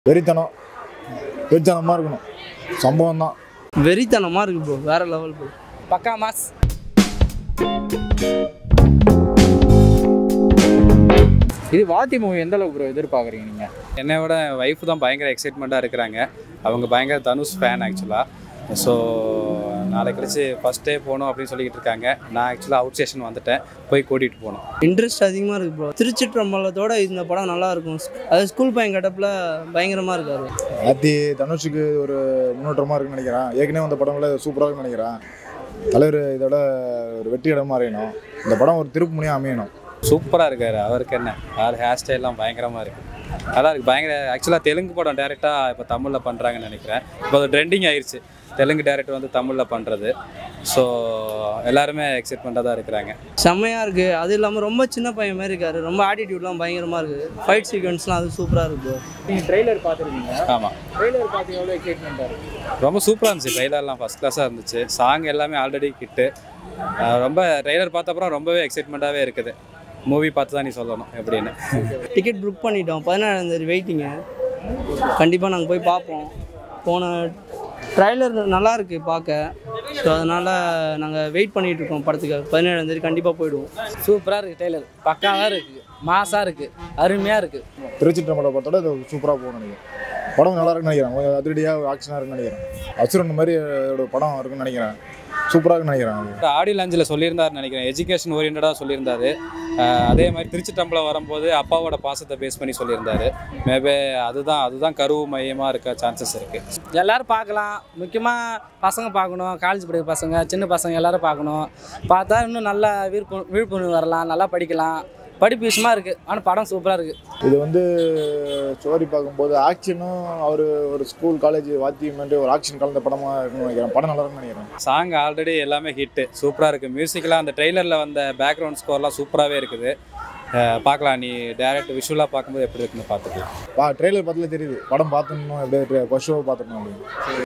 வெறித்தனம் வெறித்தனமாக இருக்கணும் சம்பவம் தான் வெறித்தனமாக இருக்கு ப்ரோ வேற லெவல் ப்ரோ பக்கா மாஸ் இது வாத்தி மூவி எந்த அளவுக்கு ப்ரோ எதிர்பார்க்குறீங்க நீங்கள் என்னை விட ஒய்ஃப் தான் பயங்கர எக்ஸைட்மெண்ட்டாக இருக்கிறாங்க அவங்க பயங்கர தனுஷ் ஃபேன் ஆக்சுவலாக ஸோ நாளை கழிச்சு ஃபஸ்ட் டே போகணும் அப்படின்னு சொல்லிக்கிட்டு இருக்காங்க நான் ஆக்சுவலாக அவுட் ஸ்டேஷன் வந்துட்டேன் போய் கூட்டிகிட்டு போகணும் இன்ட்ரெஸ்ட் அதிகமாக இருக்கு ப்ரோ திருச்சிற்றம்பலத்தோட இந்த படம் நல்லா இருக்கும் அது ஸ்கூல் பையன் கட்டப்பில் பயங்கரமாக இருக்காரு ஆத்தி தனுஷுக்கு ஒரு முன்னோட்டமாக இருக்குன்னு நினைக்கிறேன் ஏற்கனவே அந்த படங்கள சூப்பராக இருக்குன்னு நினைக்கிறேன் தலைவர் இதோட ஒரு வெற்றி இடமா அறியணும் இந்த படம் ஒரு திருப்பு முனையாக அமையணும் சூப்பராக இருக்காரு அவருக்கு என்ன அவர் ஹேர் ஸ்டைல்லாம் பயங்கரமாக இருக்குது நல்லா இருக்கு பயங்கர ஆக்சுவலாக தெலுங்கு படம் டேரெக்டாக இப்போ தமிழில் பண்ணுறாங்கன்னு நினைக்கிறேன் இப்போ அது ட்ரெண்டிங் ஆயிடுச்சு தெலுங்கு டேரக்டர் வந்து தமிழில் பண்ணுறது ஸோ எல்லாருமே எக்ஸைட்மெண்ட்டாக தான் இருக்கிறாங்க செம்மையாக இருக்குது அது இல்லாமல் ரொம்ப சின்ன பையன் மாதிரி இருக்காரு ரொம்ப ஆட்டிடியூட்லாம் பயங்கரமாக இருக்குது ஃபைட் சீக்வன்ஸ்லாம் அது சூப்பராக இருக்கு நீங்கள் ட்ரெய்லர் பார்த்துருக்கீங்க ஆமாம் ட்ரெய்லர் பார்த்து எவ்வளோ எக்ஸைட்மெண்ட்டாக இருக்குது ரொம்ப சூப்பராக இருந்துச்சு ட்ரெய்லர்லாம் ஃபஸ்ட் கிளாஸாக இருந்துச்சு சாங் எல்லாமே ஆல்ரெடி கிட்டு ரொம்ப ட்ரெய்லர் பார்த்த அப்புறம் ரொம்பவே எக்ஸைட்மெண்ட்டாகவே இருக்குது மூவி பார்த்து தான் நீ சொல்லணும் எப்படின்னு டிக்கெட் புக் பண்ணிட்டோம் பதினேழாந்தேதி வெயிட்டிங்க கண்டிப்பாக நாங்கள் போய் பார்ப்போம் போன ட்ரைலர் நல்லா இருக்கு பார்க்க ஸோ அதனால் நாங்கள் வெயிட் பண்ணிட்டு இருக்கோம் படத்துக்கு பதினேழாந்தேதி கண்டிப்பாக போயிடுவோம் சூப்பராக இருக்குது டெய்லர் பக்காவாக இருக்குது மாஸாக இருக்குது அருமையாக இருக்குது திருச்சிற்றம்பலம் படத்தோட இது சூப்பராக போகணும் நினைக்கிறேன் படம் நல்லா இருக்குன்னு நினைக்கிறேன் கொஞ்சம் அதிரடியாக ஆக்ஷனாக இருக்குன்னு நினைக்கிறேன் அசுரன் மாதிரி ஒரு படம் இருக்குன்னு நினைக்கிறேன் சூப்பராக இருக்குன்னு நினைக்கிறேன் அது ஆடியோ லாஞ்சில் சொல்லியிருந்தாருன்னு நினைக்கிறேன் எஜுகேஷன் ஓரியன்டாக சொல்லியிருந்தாரு அஹ் அதே மாதிரி திருச்சிட்டம்பலம் வரும்போது அப்பாவோட பாசத்தை பேஸ் பண்ணி சொல்லியிருந்தாரு மேபே அதுதான் அதுதான் கருவு மையமாக இருக்க சான்சஸ் இருக்குது எல்லாரும் பார்க்கலாம் முக்கியமாக பசங்க பார்க்கணும் காலேஜ் படிக்கிற பசங்க சின்ன பசங்க எல்லாரும் பார்க்கணும் பார்த்தா இன்னும் நல்லா விழிப்பு விழிப்புணர்வு வரலாம் நல்லா படிக்கலாம் படிப்பு விஷயமா இருக்குது ஆனால் படம் சூப்பராக இருக்குது இது வந்து ஸ்டோரி பார்க்கும்போது ஆக்ஷனும் அவர் ஒரு ஸ்கூல் காலேஜ் வாத்தியம் ஒரு ஆக்ஷன் கலந்த படமாக இருக்குன்னு நினைக்கிறேன் படம் நல்லா இருக்குன்னு நினைக்கிறேன் சாங் ஆல்ரெடி எல்லாமே ஹிட்டு சூப்பராக இருக்குது மியூசிக்லாம் அந்த ட்ரெய்லரில் வந்த பேக்ரவுண்ட் ஸ்கோர்லாம் சூப்பராகவே இருக்குது அஹ் பார்க்கலாம் நீ டேரக்ட் விஷுவலாக பார்க்கும்போது எப்படி இருக்குன்னு பார்த்துக்கலாம் பா ட்ரெய்லர் பார்த்துல தெரியுது படம் பார்த்துடணும் எப்படியே ஃபர்ஸ்ட் ஷோ பார்த்துடணும் அப்படின்னு